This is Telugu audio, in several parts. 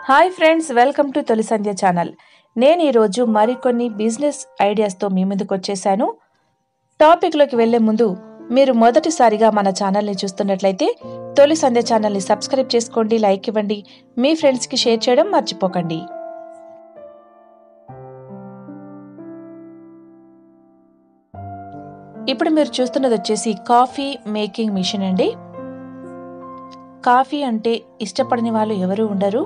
హాయ్ ఫ్రెండ్స్ వెల్కమ్ టు తొలి సంధ్య ఛానల్ నేను ఈరోజు మరికొన్ని బిజినెస్ ఐడియాస్తో మీ ముందుకు వచ్చేసాను టాపిక్లోకి వెళ్లే ముందు మీరు మొదటిసారిగా మన ఛానల్ని చూస్తున్నట్లయితే తొలి సంధ్య ఛానల్ని సబ్స్క్రైబ్ చేసుకోండి లైక్ ఇవ్వండి మీ ఫ్రెండ్స్కి షేర్ చేయడం మర్చిపోకండి ఇప్పుడు మీరు చూస్తున్నది వచ్చేసి కాఫీ మేకింగ్ మిషన్ అండి కాఫీ అంటే ఇష్టపడని వాళ్ళు ఎవరు ఉండరు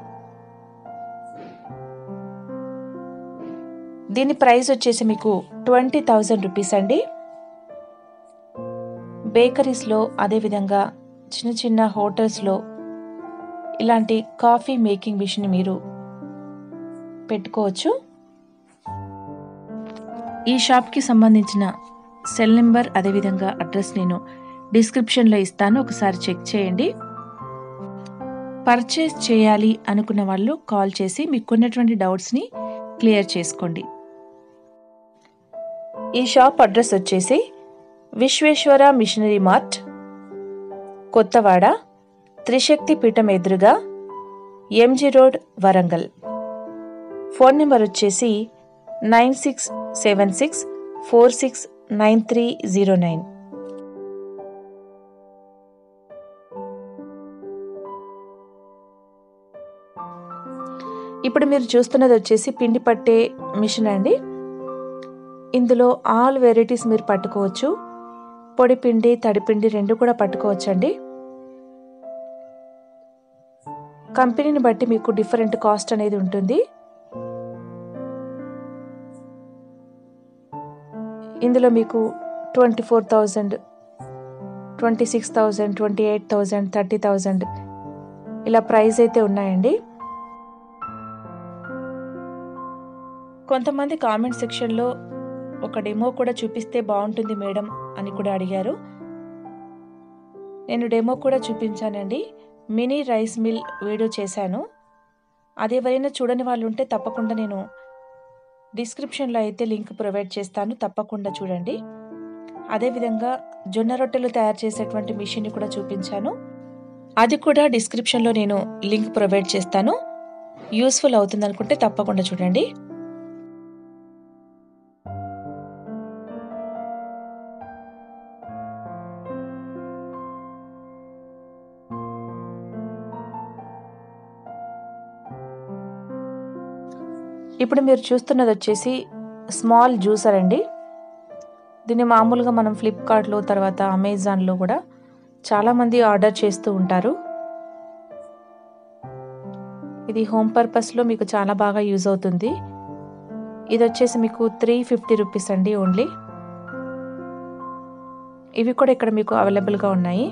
దీని ప్రైస్ వచ్చేసి మీకు ట్వంటీ థౌజండ్ రూపీస్ అండి బేకరీస్లో అదేవిధంగా చిన్న చిన్న హోటల్స్లో ఇలాంటి కాఫీ మేకింగ్ మిషన్ మీరు పెట్టుకోవచ్చు ఈ షాప్కి సంబంధించిన సెల్ నెంబర్ అదేవిధంగా అడ్రస్ నేను డిస్క్రిప్షన్లో ఇస్తాను ఒకసారి చెక్ చేయండి పర్చేస్ చేయాలి అనుకున్న వాళ్ళు కాల్ చేసి మీకున్నటువంటి డౌట్స్ని క్లియర్ చేసుకోండి ఈ షాప్ అడ్రస్ వచ్చేసి విశ్వేశ్వర మిషనరీ మార్ట్ కొత్తవాడ త్రిశక్తి పీఠం ఎదురుగా MG road Warangal phone number వచ్చేసి nine six seven six four six nine three zero nine ఇప్పుడు మీరు చూస్తున్నది వచ్చేసి పిండి పట్టే మిషన్ అండి ఇందులో ఆల్ వెరైటీస్ మీరు పట్టుకోవచ్చు పొడి పిండి తడిపిండి రెండు కూడా పట్టుకోవచ్చండి కంపెనీని బట్టి మీకు డిఫరెంట్ కాస్ట్ అనేది ఉంటుంది ఇందులో మీకు twenty four thousand twenty six thousand twenty eight thousand thirty thousand ఇలా ప్రైస్ అయితే ఉన్నాయండి కొంతమంది కామెంట్ సెక్షన్లో ఒక డెమో కూడా చూపిస్తే బాగుంటుంది మేడం అని కూడా అడిగారు నేను డెమో కూడా చూపించానండి మినీ రైస్ మిల్ వీడియో చేశాను అది ఎవరైనా చూడని వాళ్ళు ఉంటే తప్పకుండా నేను డిస్క్రిప్షన్లో అయితే లింక్ ప్రొవైడ్ చేస్తాను తప్పకుండా చూడండి అదేవిధంగా జొన్న రొట్టెలు తయారు చేసేటువంటి మిషన్ని కూడా చూపించాను అది కూడా డిస్క్రిప్షన్లో నేను లింక్ ప్రొవైడ్ చేస్తాను యూస్ఫుల్ అవుతుంది అనుకుంటే తప్పకుండా చూడండి ఇప్పుడు మీరు చూస్తున్నది వచ్చేసి స్మాల్ జ్యూసర్ అండి దీన్ని మామూలుగా మనం ఫ్లిప్కార్ట్లో తర్వాత అమెజాన్లో కూడా చాలామంది ఆర్డర్ చేస్తూ ఉంటారు ఇది హోమ్ పర్పస్లో మీకు చాలా బాగా యూజ్ అవుతుంది ఇది వచ్చేసి మీకు త్రీ ఫిఫ్టీ రూపీస్ అండి ఓన్లీ ఇవి కూడా ఇక్కడ మీకు అవైలబుల్గా ఉన్నాయి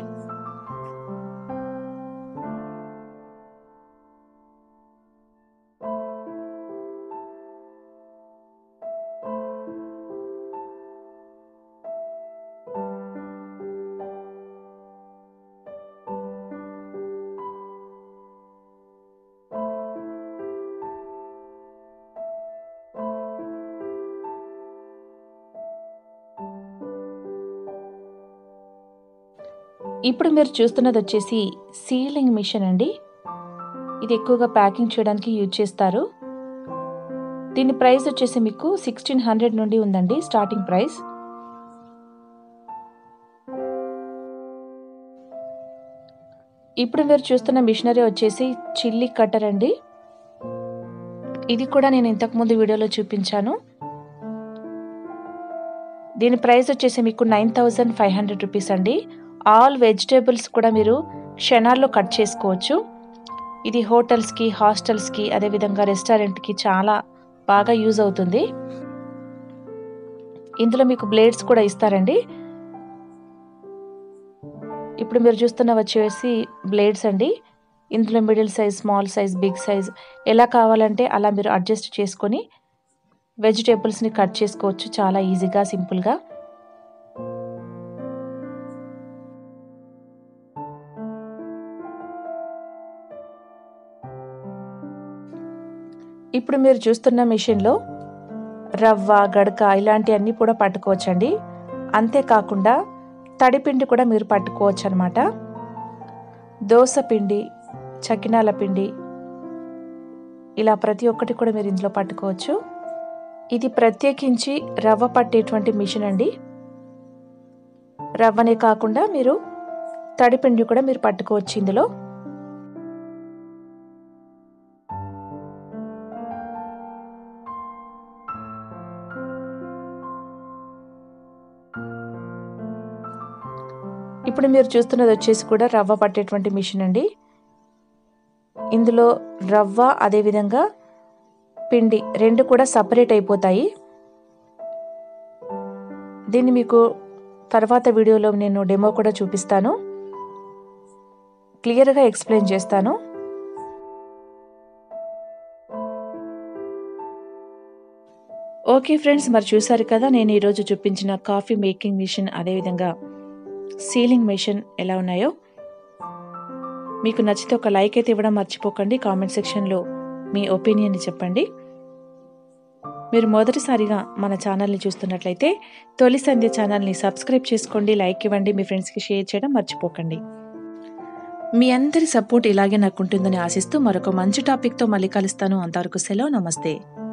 ఇప్పుడు మీరు చూస్తున్నది వచ్చేసి సీలింగ్ మిషన్ అండి ఇది ఎక్కువగా ప్యాకింగ్ చేయడానికి యూజ్ చేస్తారు దీని ప్రైస్ వచ్చేసి మీకు సిక్స్టీన్ హండ్రెడ్ నుండి ఉందండి స్టార్టింగ్ ప్రైస్ ఇప్పుడు మీరు చూస్తున్న మిషనరీ వచ్చేసి చిల్లీ కట్టర్ అండి ఇది కూడా నేను ఇంతకుముందు వీడియోలో చూపించాను దీని ప్రైస్ వచ్చేసి మీకు nine thousand five hundred rupees అండి ఆల్ వెజిటేబుల్స్ కూడా మీరు క్షణాల్లో కట్ చేసుకోవచ్చు ఇది హోటల్స్కి హాస్టల్స్కి అదేవిధంగా రెస్టారెంట్కి చాలా బాగా యూజ్ అవుతుంది ఇందులో మీకు బ్లేడ్స్ కూడా ఇస్తారండి ఇప్పుడు మీరు చూస్తున్న వచ్చేసి బ్లేడ్స్ అండి ఇందులో middle size small size big size ఎలా కావాలంటే అలా మీరు అడ్జస్ట్ చేసుకొని వెజిటేబుల్స్ని కట్ చేసుకోవచ్చు చాలా ఈజీగా సింపుల్గా ఇప్పుడు మీరు చూస్తున్న మిషన్లో రవ్వ గడక ఇలాంటివన్నీ కూడా పట్టుకోవచ్చండి అంతేకాకుండా తడిపిండి కూడా మీరు పట్టుకోవచ్చు అనమాట దోస పిండి చకినాల పిండి ఇలా ప్రతి ఒక్కటి కూడా మీరు ఇందులో పట్టుకోవచ్చు ఇది ప్రత్యేకించి రవ్వ పట్టేటువంటి మిషన్ అండి రవ్వనే కాకుండా మీరు తడిపిండి కూడా మీరు పట్టుకోవచ్చు ఇందులో ఇప్పుడు మీరు చూస్తున్నది వచ్చేసి కూడా రవ్వ పట్టేటువంటి మిషన్ అండి ఇందులో రవ్వ అదేవిధంగా పిండి రెండు కూడా సపరేట్ అయిపోతాయి దీన్ని మీకు తర్వాత వీడియోలో నేను డెమో కూడా చూపిస్తాను క్లియర్గా ఎక్స్ప్లెయిన్ చేస్తాను ఓకే ఫ్రెండ్స్ మరి చూసారు కదా నేను ఈరోజు చూపించిన కాఫీ మేకింగ్ మిషన్ అదేవిధంగా సీలింగ్ మెషిన్ ఎలా ఉన్నాయో మీకు నచ్చితే ఒక లైక్ అయితే ఇవ్వడం మర్చిపోకండి కామెంట్ సెక్షన్లో మీ ఒపీనియన్ని చెప్పండి మీరు మొదటిసారిగా మన ఛానల్ని చూస్తున్నట్లయితే తొలి సంధ్య ఛానల్ని సబ్స్క్రైబ్ చేసుకోండి లైక్ ఇవ్వండి మీ ఫ్రెండ్స్కి షేర్ చేయడం మర్చిపోకండి మీ అందరి సపోర్ట్ ఇలాగే నాకు ఉంటుందని ఆశిస్తూ మరొక మంచి టాపిక్తో మళ్ళీ కలుస్తాను అంతవరకు సెలవు నమస్తే